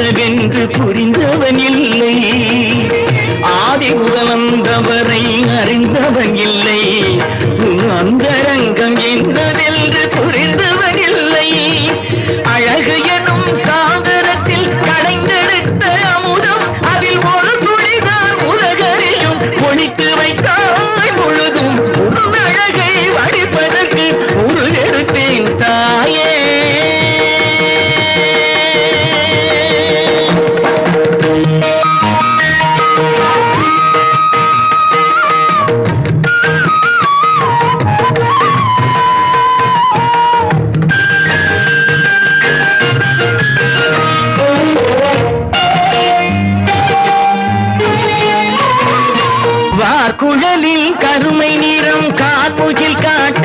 என்னவென்று புரிந்தவன் இல்லை ஆதி முதலந்தவரை அறிந்தவன் இல்லை உன் அந்தரங்கம் என்னவென்று புரிந்தவன் இல்லை அழகு எனும் சாகரத்தில் கடைந்தெடுத்த அமுதம் அதில் ஒரு துளிதான் உலகறியும் ஒழித்து வைத்தாய் முழுதும் உன் அழகை வடிப்பதற்கு உருவெடுத்தேன் தாயே வார்குழலில் கருமை நிறம் கார்முகில் காட்ட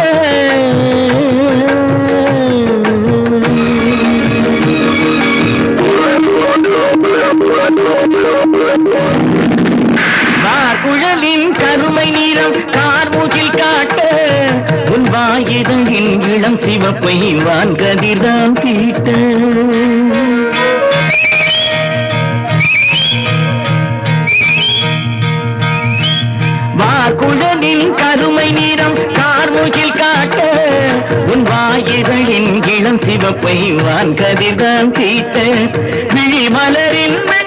வார்குழலின் கருமை நிறம் கார்முகில் காட்ட உன் வாயிதழின் இளம் சிவப்பை வான் கதிர்தான் தீட்ட வார்குழலின் கருமை நிறம் கார்முகில் காட்ட உன் வாயிதழின் இளம் சிவப்பை வான் கதிர்தான் தீட்ட விழி மலரின்